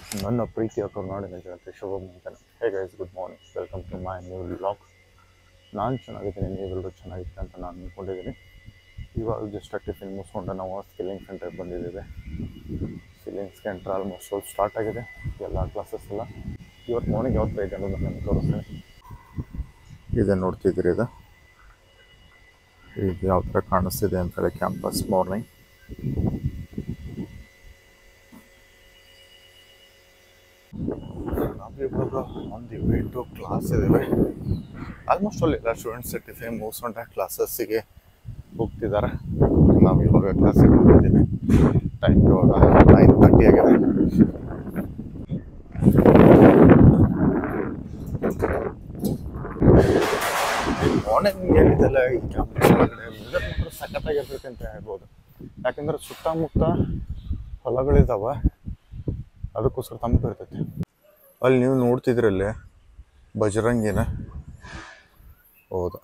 ನನ್ನ ಪ್ರೀತಿಯ ಕರ್ನಾಟಕ ಜನತೆ ಶುಭ ಮುಂಜಾನೆ hey guys good morning welcome to my new log ನಾನು ಚೆನ್ನಾಗಿದ್ದೀನಿ ನೀವೆಲ್ಲರೂ ಚೆನ್ನಾಗಿದ್ದೀನಿ ಅಂತ ನಾನು ಅಂದ್ಕೊಂಡಿದ್ದೀನಿ ಇವಾಗ ಜಸ್ಟ್ ಟಿಫಿನ್ ಮುಗಿಸ್ಕೊಂಡು ನಾವು ಸ್ಕಿಲ್ಲಿಂಗ್ ಸೆಂಟರ್ಗೆ ಬಂದಿದ್ದೇವೆ ಸ್ಕಿಲ್ಲಿಂಗ್ ಸೆಂಟರ್ ಆಲ್ಮೋಸ್ಟ್ ಸ್ವಲ್ಪ ಸ್ಟಾರ್ಟ್ ಆಗಿದೆ ಎಲ್ಲ ಕ್ಲಾಸಸ್ ಎಲ್ಲ ಇವತ್ತು ಮಾರ್ನಿಂಗ್ ಯಾವ ಥರ ಇದೆ ಅನ್ನೋದು ನಾನು ನಿಮ್ಗೆ ತೋರಿಸ್ತೀನಿ ಇದೆ ನೋಡ್ತಿದ್ದೀರಿ ಇದು ಇದು ಯಾವ ಥರ ಕಾಣಿಸ್ತಿದೆ ಅಂತೇಳಿ ಕ್ಯಾಂಪಸ್ ಮಾರ್ನಿಂಗ್ ನಾವಿವಾಗ ಒಂದು ಇವೆಂಟು ಕ್ಲಾಸ್ ಇದ್ದಾವೆ ಆಲ್ಮೋಸ್ಟ್ ಅಲ್ಲಿ ಎಲ್ಲ ಸ್ಟೂಡೆಂಟ್ಸ್ ಟಿಫಿನ್ ಮುಗಿಸ್ಕೊಂಡೆ ಕ್ಲಾಸಸ್ಸಿಗೆ ಹೋಗ್ತಿದ್ದಾರೆ ನಾವು ಇವಾಗ ಕ್ಲಾಸಿಗೆ ಹೋಗಿದ್ದೀವಿ ಟೈಮ್ ಇವಾಗ ನೈನ್ ತರ್ಟಿ ಆಗಿದೆ ಮಾರ್ನಿಂಗ್ ಏನಿದೆಲ್ಲ ಈ ಕ್ಯಾಂಪಸ್ ಒಳಗಡೆ ವೆದರ್ ಮಾತ್ರ ಸಖತ್ತಾಗಿರ್ತೈತೆ ಅಂತ ಹೇಳ್ಬೋದು ಯಾಕಂದ್ರೆ ಸುತ್ತಮುತ್ತ ಹೊಲಗಳಿದಾವೆ ಅದಕ್ಕೋಸ್ಕರ ತಂಪು ಇರ್ತೈತಿ ಅಲ್ಲಿ ನೀವು ನೋಡ್ತಿದ್ರಲ್ಲಿ ಬಜರಂಗಿನ ಹೌದು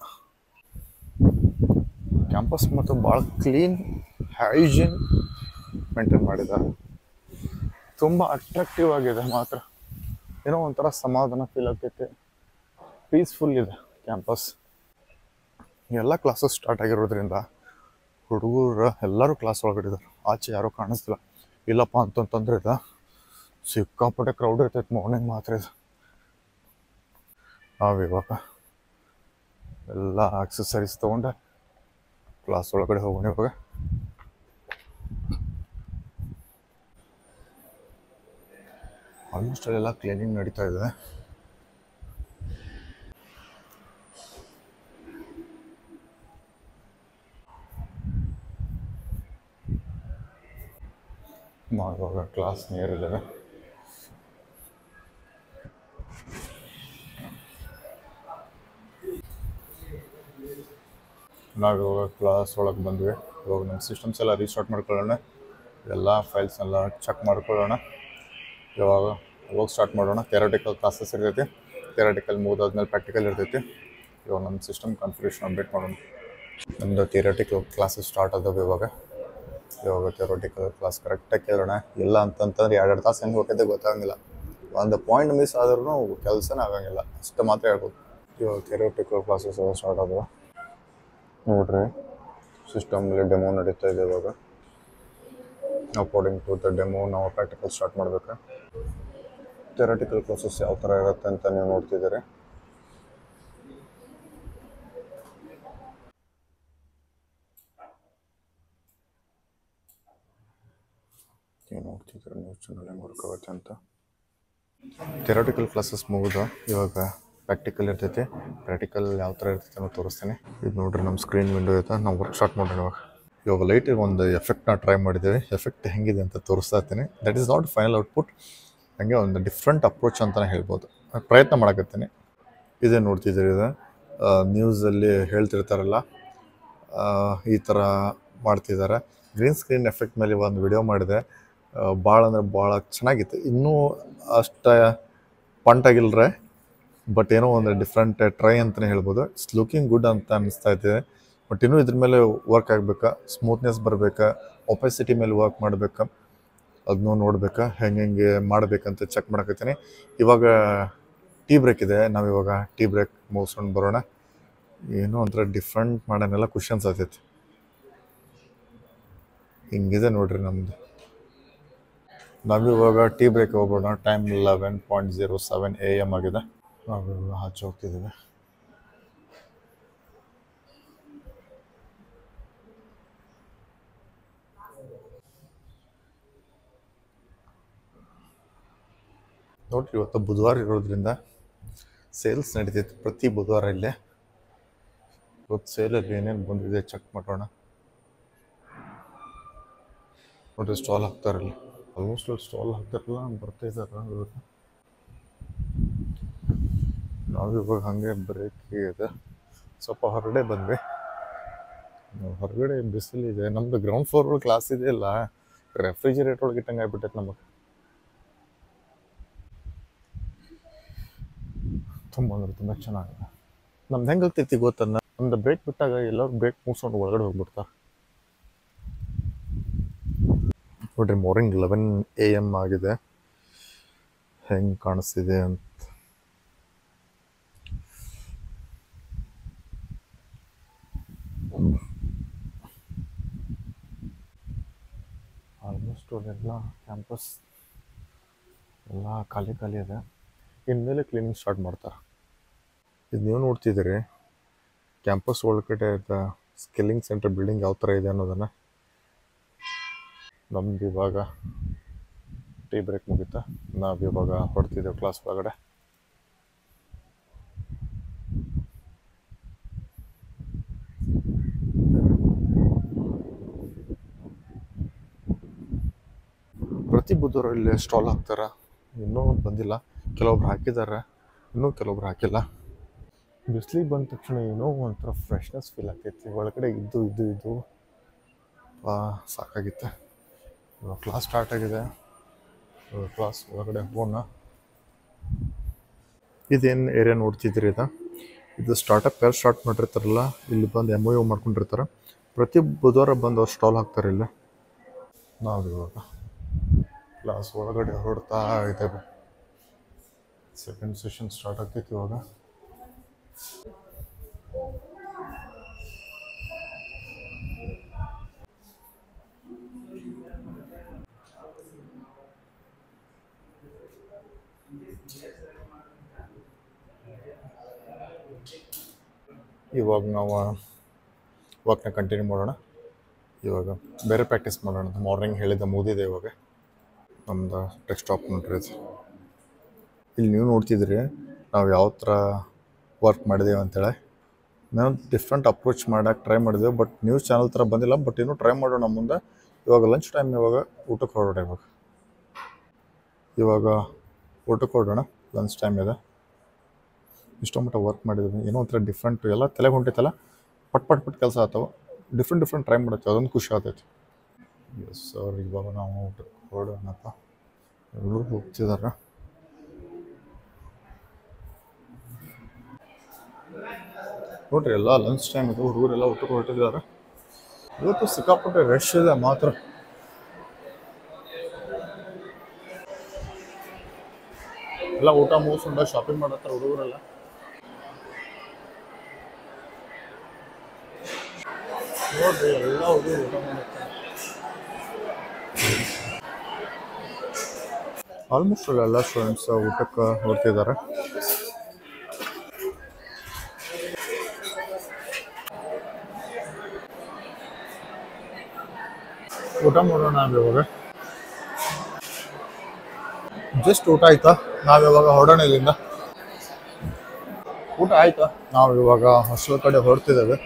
ಕ್ಯಾಂಪಸ್ ಮತ್ತು ಭಾಳ ಕ್ಲೀನ್ ಹೈಜೀನ್ ಮೇಂಟೈನ್ ಮಾಡಿದ್ದಾರೆ ತುಂಬ ಅಟ್ರಾಕ್ಟಿವ್ ಆಗಿದೆ ಮಾತ್ರ ಏನೋ ಒಂಥರ ಸಮಾಧಾನ ಫೀಲ್ ಆಗ್ತೈತೆ ಪೀಸ್ಫುಲ್ ಇದೆ ಕ್ಯಾಂಪಸ್ ಎಲ್ಲ ಕ್ಲಾಸಸ್ ಸ್ಟಾರ್ಟ್ ಆಗಿರೋದ್ರಿಂದ ಹುಡುಗರು ಎಲ್ಲರೂ ಕ್ಲಾಸ್ ಒಳಗಡೆ ಇದ್ದಾರೆ ಆಚೆ ಯಾರೂ ಕಾಣಿಸ್ತಿಲ್ಲ ಇಲ್ಲಪ್ಪ ಅಂತಂತಂದ್ರೆ ಇದು ಸಿಕ್ಕಾಪಟ್ಟೆ ಕ್ರೌಡ್ ಇರ್ತೈತೆ ಮಾರ್ನಿಂಗ್ ಮಾತ್ರ ಇದು ನಾವು ಇವಾಗ ಎಲ್ಲ ಆಕ್ಸಸರೀಸ್ ತೊಗೊಂಡೆ ಕ್ಲಾಸ್ ಒಳಗಡೆ ಹೋಗೋಣ ಇವಾಗ ಆಲ್ಮೋಸ್ಟ್ ಅಲ್ಲೆಲ್ಲ ಕ್ಲೀನಿಂಗ್ ನಡೀತಾ ಇದೆ ನಾವು ಇವಾಗ ಕ್ಲಾಸ್ ನಿಯರ್ ಇದ್ದೇವೆ ನಾವು ಇವಾಗ ಕ್ಲಾಸ್ ಒಳಗೆ ಬಂದ್ವಿ ಇವಾಗ ನಮ್ಮ ಸಿಸ್ಟಮ್ಸ್ ಎಲ್ಲ ರೀಸ್ಟಾರ್ಟ್ ಮಾಡ್ಕೊಳ್ಳೋಣ ಎಲ್ಲ ಫೈಲ್ಸ್ನೆಲ್ಲ ಚೆಕ್ ಮಾಡ್ಕೊಳ್ಳೋಣ ಇವಾಗ ಹೋಗಿ ಸ್ಟಾರ್ಟ್ ಮಾಡೋಣ ಥೆರಟಿಕಲ್ ಕ್ಲಾಸಸ್ ಇರ್ತೈತಿ ಥೆರಟಿಕಲ್ ಮುಗಿದಾದ್ಮೇಲೆ ಪ್ರಾಕ್ಟಿಕಲ್ ಇರ್ತೈತಿ ಇವಾಗ ನಮ್ಮ ಸಿಸ್ಟಮ್ ಕಾನ್ಫಿಗರೇಷನ್ ಅಪ್ಡೇಟ್ ಮಾಡೋಣ ನಮ್ಮದು ಥಿಯರಟಿಕಲ್ ಕ್ಲಾಸಸ್ ಸ್ಟಾರ್ಟ್ ಆದವು ಇವಾಗ ಇವಾಗ ಥಿಯರಟಿಕಲ್ ಕ್ಲಾಸ್ ಕರೆಕ್ಟಾಗಿ ಕೇಳೋಣ ಇಲ್ಲ ಅಂತಂತಂದ್ರೆ ಎರಡೆರಡು ತಾಸು ಹೆಂಗೆ ಹೋಗ್ತೈತೆ ಗೊತ್ತಾಗಂಗಿಲ್ಲ ಒಂದು ಪಾಯಿಂಟ್ ಮಿಸ್ ಆದ್ರೂ ಕೆಲಸನೇ ಆಗಂಗಿಲ್ಲ ಅಷ್ಟು ಮಾತ್ರ ಹೇಳ್ಬೋದು ಇವಾಗ ಥಿಯರಟಿಕಲ್ ಕ್ಲಾಸಸ್ ಸ್ಟಾರ್ಟ್ ಆದವು ನೋಡ್ರಿ ಸಿಸ್ಟಮ್ಲಿ ಡೆಮೋ ನಡೀತಾ ಇದೆ ಇವಾಗ ಅಕಾರ್ಡಿಂಗ್ ಟು ದ ಡೆಮೋ ನಾವು ಪ್ರಾಕ್ಟಿಕಲ್ ಸ್ಟಾರ್ಟ್ ಮಾಡ್ಬೇಕು ಥಿಯರಟಿಕಲ್ ಕ್ಲಾಸಸ್ ಯಾವ ಥರ ಇರುತ್ತೆ ಅಂತ ನೀವು ನೋಡ್ತಿದ್ದೀರಿ ನೀವು ನೋಡ್ತಿದ್ದೀರಿ ನ್ಯೂಸ್ ಚಾನಲ್ ಹೆಂಗೆ ವರ್ಕ್ ಆಗುತ್ತೆ ಅಂತ ಥಿಯರಟಿಕಲ್ ಕ್ಲಾಸಸ್ ಮುಗಿದು ಇವಾಗ ಪ್ರಾಕ್ಟಿಕಲ್ ಇರ್ತೈತಿ ಪ್ರಾಕ್ಟಿಕಲ್ ಯಾವ ಥರ ಇರ್ತೈತೆ ಅನ್ನೋ ತೋರಿಸ್ತೀನಿ ಇದು ನೋಡ್ರಿ ನಮ್ಮ ಸ್ಕ್ರೀನ್ ವಿಂಡೋ ಐತೆ ನಾವು ವರ್ಕ್ ಸ್ಟಾರ್ಟ್ ಮಾಡೋಣ ಇವಾಗ ಇವಾಗ ಲೈಟಿಗೆ ಒಂದು ಎಫೆಕ್ಟ್ನ ಟ್ರೈ ಮಾಡಿದ್ದೀವಿ ಎಫೆಕ್ಟ್ ಹೆಂಗಿದೆ ಅಂತ ತೋರಿಸ್ತಾ ಇರ್ತೀನಿ that is not final output ಹಾಗೆ ಒಂದು ಡಿಫ್ರೆಂಟ್ ಅಪ್ರೋಚ್ ಅಂತಲೇ ಹೇಳ್ಬೋದು ಪ್ರಯತ್ನ ಮಾಡಕತ್ತೀನಿ ಇದೇ ನೋಡ್ತಿದ್ದೀರಿ ಇದು ನ್ಯೂಸಲ್ಲಿ ಹೇಳ್ತಿರ್ತಾರಲ್ಲ ಆ, ಈ ಥರ ಮಾಡ್ತಿದ್ದಾರೆ ಗ್ರೀನ್ ಸ್ಕ್ರೀನ್ ಎಫೆಕ್ಟ್ ಮೇಲೆ ಒಂದು ವಿಡಿಯೋ ಮಾಡಿದೆ ಭಾಳ ಅಂದರೆ ಭಾಳ ಚೆನ್ನಾಗಿತ್ತು ಇನ್ನೂ ಅಷ್ಟ ಪಂಟಾಗಿಲ್ರೆ ಬಟ್ ಏನೋ ಒಂದು ಡಿಫ್ರೆಂಟ್ ಟ್ರೈ ಅಂತಲೇ ಹೇಳ್ಬೋದು ಇಟ್ಸ್ ಲುಕಿಂಗ್ ಗುಡ್ ಅಂತ ಅನಿಸ್ತಾ ಇದೆ ಬಟ್ ಇನ್ನೂ ಇದ್ರ ಮೇಲೆ ವರ್ಕ್ ಆಗಬೇಕಾ ಸ್ಮೂತ್ನೆಸ್ ಬರಬೇಕಾ ಒಪೆಸಿಟಿ ಮೇಲೆ ವರ್ಕ್ ಮಾಡಬೇಕಾ ಅದನ್ನೂ ನೋಡ್ಬೇಕಾ ಹೆಂಗೆ ಹೆಂಗೆ ಮಾಡಬೇಕಂತ ಚೆಕ್ ಮಾಡಕತ್ತೀನಿ ಇವಾಗ ಟೀ ಬ್ರೇಕ್ ಇದೆ ನಾವು ಇವಾಗ ಟೀ ಬ್ರೇಕ್ ಮುಗಿಸ್ಕೊಂಡು ಬರೋಣ ಏನೋ ಒಂಥರ ಡಿಫ್ರೆಂಟ್ ಮಾಡೋನೆಲ್ಲ ಖುಷಿ ಅನ್ಸತೈತಿ ಹಿಂಗಿದೆ ನೋಡ್ರಿ ನಮ್ದು ನಾವಿವಾಗ ಟೀ ಬ್ರೇಕ್ ಹೋಗೋಣ time eleven point zero seven A M ಆಗಿದೆ ನಾವು ಇವಾಗ ಆಚೆ ಹೋಗ್ತಿದ್ದೀವಿ ನೋಡ್ರಿ ಇವತ್ತು ಬುಧವಾರ ಇರೋದ್ರಿಂದ ಸೇಲ್ಸ್ ನಡೀತೈತೆ ಪ್ರತಿ ಬುಧವಾರ ಇಲ್ಲೇ ಇವತ್ತು ಸೇಲಲ್ಲಿ ಏನೇನು ಬಂದಿದೆ ಚೆಕ್ ಮಾಡೋಣ ನೋಡ್ರಿ ಸ್ಟಾಲ್ ಹಾಕ್ತಾರಲ್ಲ ಆಲ್ಮೋಸ್ಟ್ ಅಲ್ಲಿ ಸ್ಟಾಲ್ ಹಾಕ್ತಾರಲ್ಲ ಬರ್ತಾ ಇದಾರ ಇವತ್ತು ನಾವು ಇವಾಗ ಹಾಗೆ ಬ್ರೇಕ್ ಇದೆ ಸ್ವಲ್ಪ ಹೊರಗಡೆ ಬಂದ್ವಿ ನಾವು ಹೊರಗಡೆ ಬಿಸಿಲಿದೆ ನಮ್ದು ಗ್ರೌಂಡ್ ಫ್ಲೋರ್ ಒಳಗೆ ಕ್ಲಾಸ್ ಇದೆಯಲ್ಲ ರೆಫ್ರಿಜಿರೇಟರ್ ಒಳಗೆ ಇಟ್ಟಂಗೆ ಆಗ್ಬಿಟ್ಟೈತೆ ನಮಗೆ ತುಂಬ ಅಂದ್ರೆ ತುಂಬ ಚೆನ್ನಾಗಿದೆ ನಮ್ದು ಹೆಂಗೆ ಆಗ್ತೈತಿ ಗೊತ್ತನ್ನ ನಮ್ದು ಬ್ರೇಕ್ ಬಿಟ್ಟಾಗ ಎಲ್ಲರೂ ಬ್ರೇಕ್ ಮುಗಿಸ್ಕೊಂಡು ಒಳಗಡೆ ಹೋಗ್ಬಿಡ್ತಾರೆ ನೋಡ್ರಿ ಮಾರ್ನಿಂಗ್ ಲೆವೆನ್ ಎ ಎಮ್ ಆಗಿದೆ ಹೆಂಗೆ ಕಾಣಿಸ್ತಿದೆ ಅಂತ ಆಲ್ಮೋಸ್ಟ್ ಅಲ್ಲೆಲ್ಲ ಕ್ಯಾಂಪಸ್ ಎಲ್ಲ ಖಾಲಿ ಖಾಲಿ ಇದೆ ಇನ್ಮೇಲೆ ಕ್ಲೀನಿಂಗ್ ಸ್ಟಾರ್ಟ್ ಮಾಡ್ತಾರೆ ಇದು ನೀವು ನೋಡ್ತಿದ್ದೀರಿ ಕ್ಯಾಂಪಸ್ ಒಳಗಡೆ ಸ್ಕಿಲ್ಲಿಂಗ್ ಸೆಂಟರ್ ಬಿಲ್ಡಿಂಗ್ ಯಾವ ಥರ ಇದೆ ಅನ್ನೋದನ್ನು ನಮ್ದು ಇವಾಗ ಟೀ ಬ್ರೇಕ್ ಮುಗೀತಾ ನಾವು ಇವಾಗ ಹೊಡ್ತಿದ್ದೇವೆ ಕ್ಲಾಸ್ ಒಳಗಡೆ ಪ್ರತಿ ಬುಧವಾರ ಇಲ್ಲಿ ಸ್ಟಾಲ್ ಹಾಕ್ತಾರೆ ಇನ್ನೂ ಬಂದಿಲ್ಲ ಕೆಲವೊಬ್ರು ಹಾಕಿದ್ದಾರೆ ಇನ್ನೂ ಕೆಲವೊಬ್ರು ಹಾಕಿಲ್ಲ ಬಿಸಿಲಿಗೆ ಬಂದ ತಕ್ಷಣ ಏನೋ ಒಂಥರ ಫ್ರೆಶ್ನೆಸ್ ಫೀಲ್ ಆಗ್ತೈತಿ ಒಳಗಡೆ ಇದ್ದು ಇದ್ದು ಇದ್ದು ಬಾ ಸಾಕಾಗಿತ್ತೆ ಇವಾಗ ಕ್ಲಾಸ್ ಸ್ಟಾರ್ಟ್ ಆಗಿದೆ ಇವಾಗ ಕ್ಲಾಸ್ ಒಳಗಡೆ ಹೋಗೋಣ ಇದೇನು ಏರಿಯಾ ನೋಡ್ತಿದ್ದೀರಿ ಇದು ಇದು ಸ್ಟಾರ್ಟಪ್ ಯಾರು ಸ್ಟಾರ್ಟ್ ಮಾಡಿರ್ತಾರಲ್ಲ ಇಲ್ಲಿ ಬಂದು ಎಮ್ ಯು ಮಾಡ್ಕೊಂಡಿರ್ತಾರೆ ಪ್ರತಿ ಬುಧವಾರ ಬಂದು ಅವ್ರು ಸ್ಟಾಲ್ ಹಾಕ್ತಾರೆ ಇಲ್ಲಿ ನಾವು ಇವಾಗ ಕ್ಲಾಸ್ ಒಳಗಡೆ ಹೊರಡ್ತಾ ಇದ್ದೇವೆ ಸೆಕೆಂಡ್ ಸೆಷನ್ ಸ್ಟಾರ್ಟ್ ಆಗ್ತೈತಿ ಇವಾಗ ಇವಾಗ ನಾವು ವಾಕ್ನ ಕಂಟಿನ್ಯೂ ಮಾಡೋಣ ಇವಾಗ ಬೇರೆ ಪ್ರಾಕ್ಟೀಸ್ ಮಾಡೋಣ ಮಾರ್ನಿಂಗ್ ಹೇಳಿದ್ದ ಮುಗಿದಿದೆ ಇವಾಗ ನಮ್ದು ಡೆಸ್ಕ್ಟಾಪ್ ನೋಡ್ರಿ ಇದು. ಇಲ್ಲಿ ನೀವು ನೋಡ್ತಿದ್ರಿ ನಾವು ಯಾವ ಥರ ವರ್ಕ್ ಮಾಡಿದ್ದೇವೆ ಅಂತೇಳಿ ನಾವು ಡಿಫ್ರೆಂಟ್ ಅಪ್ರೋಚ್ ಮಾಡೋಕೆ ಟ್ರೈ ಮಾಡಿದೆವು ಬಟ್ ನ್ಯೂಸ್ ಚಾನಲ್ ಥರ ಬಂದಿಲ್ಲ ಬಟ್ ಇನ್ನೂ ಟ್ರೈ ಮಾಡೋಣ ಮುಂದೆ ಇವಾಗ ಲಂಚ್ ಟೈಮ್ ಇವಾಗ ಊಟಕ್ಕೆ ಹೊರಡೋಣ ಇವಾಗ ಇವಾಗ ಊಟಕ್ಕೆ ಹೊರಡೋಣ ಲಂಚ್ ಟೈಮ್ ಇದೆ ಇಷ್ಟೋ ಮಟ್ಟ ವರ್ಕ್ ಮಾಡಿದ್ವಿ ಏನೋ ಒಂಥರ ಡಿಫ್ರೆಂಟ್ ಎಲ್ಲ ತಲೆಗೆ ಹೊಂಟೈತಲ್ಲ ಪಟ್ ಪಟ್ ಪಟ್ ಕೆಲಸ ಆಗ್ತಾವೆ ಡಿಫ್ರೆಂಟ್ ಡಿಫ್ರೆಂಟ್ ಟ್ರೈ ಮಾಡತ್ತೆ ಅದೊಂದು ಖುಷಿ ಆಗ್ತೈತಿ ಎಸ್ ಸರ್ ಇವಾಗ ನಾವು ಊಟಕ್ಕೆ ಹೊರಡೋಣಪ್ಪ ಎಲ್ಲರೂ ಹೋಗ್ತಿದಾರೆ ನೋಡ್ರಿ ಎಲ್ಲ ಲಂಚ್ ಟೈಮ್ ಇದು ಹುಡುಗರೆಲ್ಲ ಊಟಕ್ಕೆ ಹೊರಟಿದ್ದಾರೆ ಇವತ್ತು ಸಿಕ್ಕಾಪಟ್ಟೆ ರಶ್ ಇದೆ ಮಾತ್ರ ಎಲ್ಲ ಊಟ ಮುಗಿಸ್ಕೊಂಡು ಶಾಪಿಂಗ್ ಮಾಡತ್ತಾರ ಹುಡುಗರೆಲ್ಲ ನೋಡ್ರಿ ಎಲ್ಲ ಹುಡುಗರು ಊಟ ಮಾಡತ್ತಾರೆ ಆಲ್ಮೋಸ್ಟ್ ಎಲ್ಲ ಸ್ಟೂಡೆಂಟ್ಸ್ ಊಟಕ್ಕೆ ಹೊರಟಿದ್ದಾರೆ ಊಟ ಮಾಡೋಣ ನಾವ್ ಇವಾಗ ಜಸ್ಟ್ ಊಟ ಆಯ್ತಾ ನಾವ್ ಇವಾಗ ಹೊರಡೋಣ ಇಲ್ಲಿಂದ ಊಟ ಆಯ್ತಾ ನಾವು ಇವಾಗ ಹಾಸ್ಟೆಲ್ ಕಡೆ ಹೊರಡ್ತಿದ್ದೇವೆ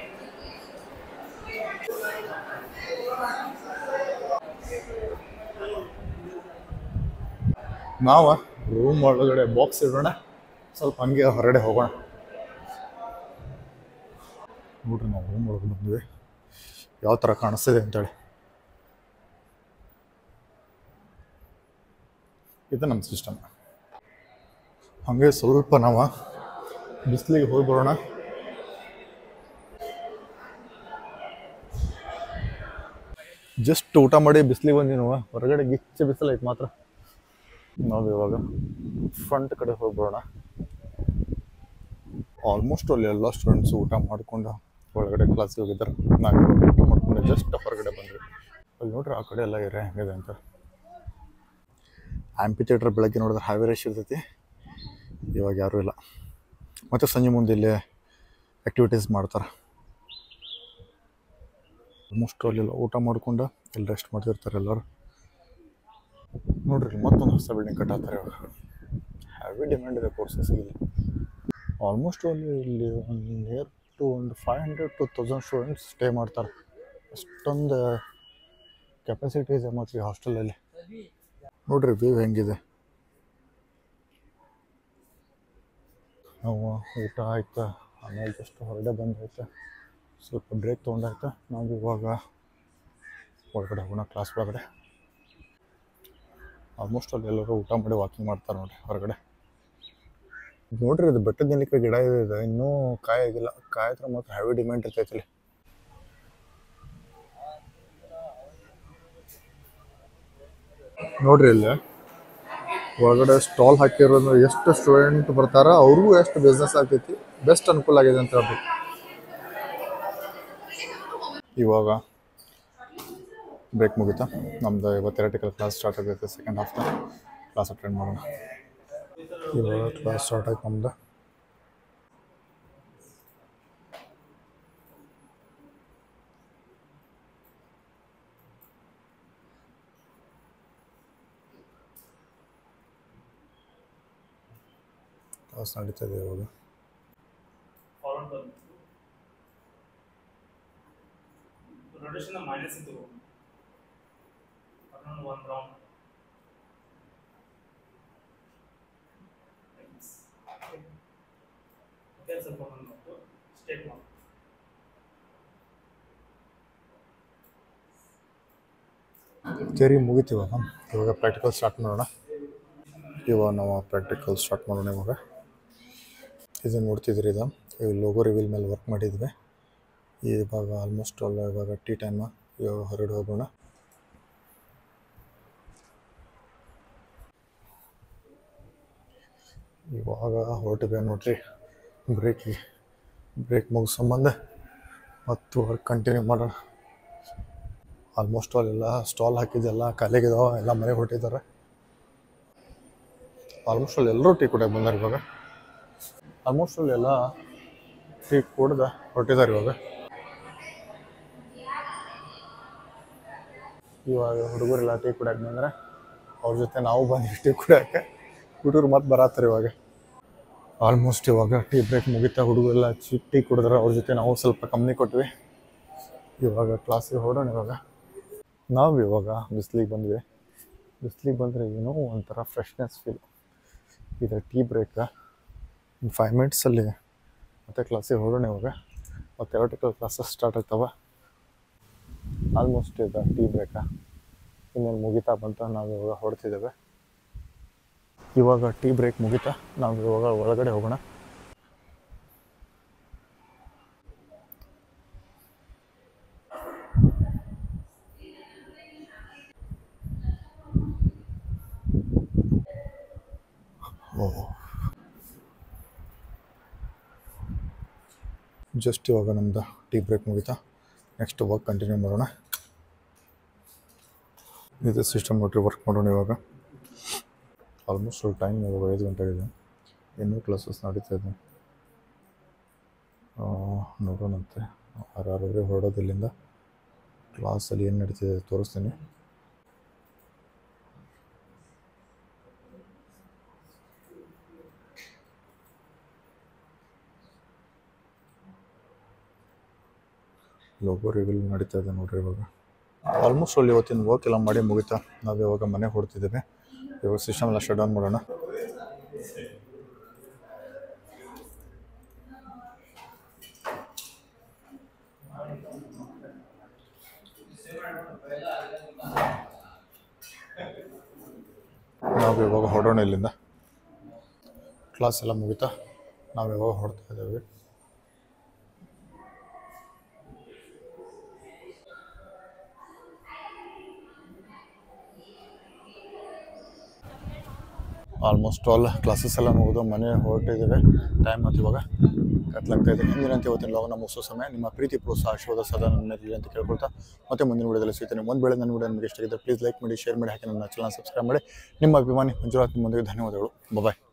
ನಾವ ರೂಮ್ ಒಳಗಡೆ ಬಾಕ್ಸ್ ಇಡೋಣ ಸ್ವಲ್ಪ ಹಂಗೆ ಹೊರಗಡೆ ಹೋಗೋಣ ನೋಡ್ರಿ ನಾವು ರೂಮ್ ಒಳಗೆ ಬಂದ್ವಿ ಯಾವ ಥರ ಕಾಣಿಸ್ತಿದೆ ಅಂತೇಳಿ ಇದು ನಮ್ಮ ಸಿಸ್ಟಮ್ ಹಾಗೆ ಸ್ವಲ್ಪ ನಾವು ಬಿಸಿಲಿಗೆ ಹೋಗಿ ಬರೋಣ ಜಸ್ಟ್ ಊಟ ಮಾಡಿ ಬಿಸಿಲಿಗೆ ಬಂದಿ ನಾವು ಹೊರಗಡೆ ಗಿಚ್ಚ ಬಿಸಿಲು ಐತೆ ಮಾತ್ರ ನಾವು ಇವಾಗ ಫ್ರಂಟ್ ಕಡೆ ಹೋಗಿ ಬರೋಣ ಆಲ್ಮೋಸ್ಟ್ ಅಲ್ಲಿ ಎಲ್ಲ ಸ್ಟೂಡೆಂಟ್ಸ್ ಊಟ ಮಾಡ್ಕೊಂಡು ಒಳಗಡೆ ಕ್ಲಾಸಿಗೆ ಹೋಗಿದ್ದಾರೆ ನಾವು ಇವಾಗ ಊಟ ಮಾಡ್ಕೊಂಡು ಜಸ್ಟ್ ಹೊರಗಡೆ ಬಂದ್ವಿ ಅಲ್ಲಿ ನೋಡ್ರಿ ಆ ಕಡೆ ಎಲ್ಲ ಏರಿಯಾ ಹೆಂಗಿದೆ ಅಂತ ಆ್ಯಂಪಿ ಥಿಯೇಟ್ರ್ ಬೆಳಗ್ಗೆ ನೋಡಿದ್ರೆ ಹಾವೇ ರಶ್ ಇರ್ತೈತಿ ಇವಾಗ ಯಾರೂ ಇಲ್ಲ ಮತ್ತು ಸಂಜೆ ಮುಂದೆ ಇಲ್ಲಿ ಆ್ಯಕ್ಟಿವಿಟೀಸ್ ಮಾಡ್ತಾರೆ ಆಲ್ಮೋಸ್ಟ್ ಅಲ್ಲೆಲ್ಲ ಊಟ ಮಾಡ್ಕೊಂಡು ಇಲ್ಲಿ ರೆಸ್ಟ್ ಮಾಡ್ತಿರ್ತಾರೆ ಎಲ್ಲರೂ ನೋಡ್ರಿ ಇಲ್ಲಿ ಮತ್ತೊಂದು ಹೊಸ ಬಿಲ್ಡಿಂಗ್ ಕಟ್ಟಾತಾರೆ ಇವಾಗ ಹ್ಯಾವಿ ಡಿಮ್ಯಾಂಡ್ ಇದೆ ಕೋರ್ಸಸ್ ಇಲ್ಲಿ ಆಲ್ಮೋಸ್ಟ್ ಅಲ್ಲಿ ಇಲ್ಲಿ ಒಂದು ನಿಯರ್ ಟು ಒಂದು five hundred to thousand students stay ಮಾಡ್ತಾರೆ ಅಷ್ಟೊಂದು ಕೆಪಾಸಿಟಿ ಇದೆ ಮತ್ತು ಈ ಹಾಸ್ಟೆಲಲ್ಲಿ ನೋಡ್ರಿ ವ್ಯೂ ಹೆಂಗಿದೆ ನಾವು ಊಟ ಆಯ್ತಾ ಆಮೇಲೆ ಜಸ್ಟ್ ಹೊರಗಡೆ ಬಂದಾಯ್ತಾ ಸ್ವಲ್ಪ ಬ್ರೇಕ್ ತೊಗೊಂಡಾಯ್ತಾ ನಾವು ಇವಾಗ ಒಳಗಡೆ ಹೋಗೋಣ ಕ್ಲಾಸ್ ಒಳಗಡೆ ಆಲ್ಮೋಸ್ಟ್ ಅಲ್ಲಿ ಎಲ್ಲರೂ ಊಟ ಮಾಡಿ ವಾಕಿಂಗ್ ಮಾಡ್ತಾರೆ ನೋಡ್ರಿ ಹೊರಗಡೆ ನೋಡ್ರಿ ಇದು ಬೆಟ್ಟದ ನೆಲ್ಲಿಕಾಯಿ ಗಿಡ ಇದೆ ಇದು ಇನ್ನೂ ಕಾಯಿ ಆಗಿಲ್ಲ ಕಾಯಿ ಹತ್ರ ಮಾತ್ರ ಹೆವಿ ಡಿಮ್ಯಾಂಡ್ ಇರ್ತೈತಿ ಇಲ್ಲಿ ನೋಡ್ರಿ ಇಲ್ಲಿ ಒಳಗಡೆ ಸ್ಟಾಲ್ ಹಾಕಿರೋದು ಎಷ್ಟು ಸ್ಟೂಡೆಂಟ್ ಬರ್ತಾರ ಅವ್ರಿಗೂ ಎಷ್ಟು ಬಿಸ್ನೆಸ್ ಆಗ್ತೈತಿ ಬೆಸ್ಟ್ ಅನುಕೂಲ ಆಗಿದೆ ಅಂತ ಹೇಳ್ಬೇಕು ಇವಾಗ ಬ್ರೇಕ್ ಮುಗೀತಾ ನಮ್ದು ಇವತ್ತು ಥೆರಟಿಕಲ್ ಕ್ಲಾಸ್ ಸ್ಟಾರ್ಟ್ ಆಗೈತೆ ಸೆಕೆಂಡ್ ಹಾಫ್ ಕ್ಲಾಸ್ ಅಟೆಂಡ್ ಮಾಡೋಣ ಇವಾಗ ಕ್ಲಾಸ್ ಸ್ಟಾರ್ಟ್ ಆಯ್ತು ನಮ್ದು ಕ್ಲಾಸ್ ನಡೀತಾ ಇದೆ ಇವಾಗ ಫಾರ್ವರ್ಡ್ ಬಂತು ರೊಟೇಷನ್ ಮೈನಸ್ ಇತ್ತು ಅರೌಂಡ್ ಒನ್ ರೌಂಡ್ ಓಕೆ ಸ್ವಲ್ಪ ಬಂದ್ಬಿಟ್ಟು ಸ್ಟೇಟ್ ಮಾಡಿ ಥಿಯರಿ ಮುಗೀತು ಇವಾಗ ಇವಾಗ ಪ್ರಾಕ್ಟಿಕಲ್ ಸ್ಟಾರ್ಟ್ ಮಾಡೋಣ ಇವಾಗ ನಾವು ಪ್ರಾಕ್ಟಿಕಲ್ ಸ್ಟಾರ್ಟ್ ಮಾಡೋಣ ಇವಾಗ ಇದನ್ನು ನೋಡ್ತಿದ್ರಿ ಇದು ಈ ಲೋಗೋ ರಿವೀಲ್ ಮೇಲೆ ವರ್ಕ್ ಮಾಡಿದ್ವಿ ಇವಾಗ ಆಲ್ಮೋಸ್ಟ್ ಅಲ್ಲ ಇವಾಗ ಟೀ ಟೈಮ್ ಇವಾಗ ಹೊರಗಡೆ ಹೋಗೋಣ ಇವಾಗ ಹೊರಟಿವೆ ನೋಡ್ರಿ ಬ್ರೇಕಿಗೆ ಬ್ರೇಕ್ ಮುಗಿಸ್ ಸಂಬಂಧ ಮತ್ತು ವರ್ಕ್ ಕಂಟಿನ್ಯೂ ಮಾಡೋಣ ಆಲ್ಮೋಸ್ಟ್ ಅಲ್ಲೆಲ್ಲ ಸ್ಟಾಲ್ ಹಾಕಿದ್ದೆಲ್ಲ ಖಾಲಿಯಾಗಿದಾವ ಎಲ್ಲ ಮನೆಗೆ ಹೊರಟಿದ್ದಾರೆ ಆಲ್ಮೋಸ್ಟ್ ಅಲ್ಲಿ ಎಲ್ಲರೂ ಟೀ ಕುಡಿಯೋಕೆ ಬಂದಾರೆ ಇವಾಗ ಆಲ್ಮೋಸ್ಟ್ ಅಲ್ಲಿ ಎಲ್ಲ ಟೀ ಕುಡ್ದು ಹೊರಟಿದ್ದಾರೆ ಇವಾಗ ಇವಾಗ ಹುಡುಗರೆಲ್ಲ ಟೀ ಕುಡಿಯೋಕೆ ಬಂದ್ರೆ ಅವ್ರ ಜೊತೆ ನಾವು ಬಂದ್ವಿ ಟೀ ಕುಡಿಯೋಕೆ ಹುಡುಗರು ಮತ್ತೆ ಬರತ್ತಾರೆ ಇವಾಗ ಆಲ್ಮೋಸ್ಟ್ ಇವಾಗ ಟೀ ಬ್ರೇಕ್ ಮುಗಿತಾ ಹುಡುಗರೆಲ್ಲ ಚಿ ಟೀ ಕುಡಿದ್ರೆ ಅವ್ರ ಜೊತೆ ನಾವು ಸ್ವಲ್ಪ ಕಮ್ಮಿ ಕೊಟ್ವಿ ಇವಾಗ ಕ್ಲಾಸಿಗೆ ಹೊರಡೋಣ ಇವಾಗ ನಾವು ಇವಾಗ ಬಿಸ್ಲಿಗೆ ಬಂದ್ವಿ ಬಿಸ್ಲಿಗೆ ಬಂದರೆ ಏನೋ ಒಂಥರ ಫ್ರೆಶ್ನೆಸ್ ಫೀಲ್ ಇದು ಟೀ ಬ್ರೇಕ್ ಫೈವ್ ಮಿನಿಟ್ಸಲ್ಲಿ ಮತ್ತೆ ಕ್ಲಾಸಿಗೆ ಹೊರಡೋಣ ಇವಾಗ ಮತ್ತು ಥೆರಟಿಕಲ್ ಕ್ಲಾಸಸ್ ಸ್ಟಾರ್ಟ್ ಆಗ್ತಾವ ಆಲ್ಮೋಸ್ಟ್ ಇದು ಟೀ ಬ್ರೇಕಾ ಇನ್ನೇನು ಮುಗಿತಾ ಬಂತ ನಾವು ಇವಾಗ ಹೊರಡ್ತಿದ್ದೇವೆ ಇವಾಗ ಟೀ ಬ್ರೇಕ್ ಮುಗಿತಾ ನಾವು ಇವಾಗ ಒಳಗಡೆ ಹೋಗೋಣ ಓಹ್ ಜಸ್ಟ್ ಇವಾಗ ನಮ್ದು ಟೀ ಬ್ರೇಕ್ ಮುಗಿತಾ ನೆಕ್ಸ್ಟ್ ವರ್ಕ್ ಕಂಟಿನ್ಯೂ ಮಾಡೋಣ ಇದು ಸಿಸ್ಟಮ್ ನೋಡ್ರಿ ವರ್ಕ್ ಮಾಡೋಣ ಇವಾಗ ಆಲ್ಮೋಸ್ಟ್ ಟೈಮ್ ಇವಾಗ ಐದು ಗಂಟೆ ಆಗಿದೆ ಇನ್ನೂ ಕ್ಲಾಸಸ್ ನಡೀತಾ ಇದೆ ಆ, ನೋಡೋಣಂತೆ ಆರಾರವರೆಗೆ ಹೊರಡೋದು ಇಲ್ಲಿಂದ ಕ್ಲಾಸಲ್ಲಿ ಏನು ನಡೀತಿದೆ ತೋರಿಸ್ತೀನಿ ಲೋಗೋ ರಿವೀಲ್ ನಡೀತಾ ಇದೆ ನೋಡ್ರಿ ಇವಾಗ ಆಲ್ಮೋಸ್ಟ್ ಅಲ್ಲಿ ಇವತ್ತಿನ ವರ್ಕ್ ಎಲ್ಲ ಮಾಡಿ ಮುಗಿತಾ ನಾವು ಇವಾಗ ಮನೆಗೆ ಹೊಡ್ತಿದ್ದೇವೆ ಇವಾಗ ಸಿಸ್ಟಮ್ ಎಲ್ಲ ಶಟ್ ಡೌನ್ ಮಾಡೋಣ ನಾವು ಇವಾಗ ಹೊರಡೋಣ ಇಲ್ಲಿಂದ ಕ್ಲಾಸ್ ಎಲ್ಲ ಮುಗಿತಾ ನಾವು ಇವಾಗ ಹೊರಡ್ತಾ ಇದ್ದೇವೆ ಆಲ್ಮೋಸ್ಟ್ ಆಲ್ ಕ್ಲಾಸಸ್ ಎಲ್ಲ ಮುಗಿದು ಮನೆ ಹೊರಟಿದ್ದೇವೆ ಟೈಮ್ ಆಯ್ತು ಇವಾಗ ಕತ್ಲಾಗ್ತಾ ಇದೆ ಎಂದಿನಂತೆ ಇವತ್ತಿನ ಲಾಗ್ನ ಮುಗಿಸೋ ಸಮಯ ನಿಮ್ಮ ಪ್ರೀತಿ ಪ್ರೋತ್ಸಾಹ ಆಶೀರ್ವಾದ ಸದಾ ನನ್ನ ಮೇಲೆ ಇರಲಿ ಅಂತ ಕೇಳ್ಕೊಳ್ತಾ ಮತ್ತೆ ಮುಂದಿನ ವಿಡಿಯೋದಲ್ಲಿ ಸಿಗ್ತೇನೆ ಒಂದು ವೇಳೆ ನನ್ನ ವಿಡಿಯೋ ನಿಮಗೆ ಇಷ್ಟ ಆಗಿದ್ದರೆ ಪ್ಲೀಸ್ ಲೈಕ್ ಮಾಡಿ ಶೇರ್ ಮಾಡಿ ಹಾಕಿ ನನ್ನ ಚಾನಲ್ ಸಬ್ಸ್ಕ್ರೈಬ್ ಮಾಡಿ ನಿಮ್ಮ ಅಭಿಮಾನಿ ಮಂಜುನಾಥ್ ನಿಮ್ಮೊಂದಿಗೆ ಧನ್ಯವಾದಗಳು ಬಾಯ್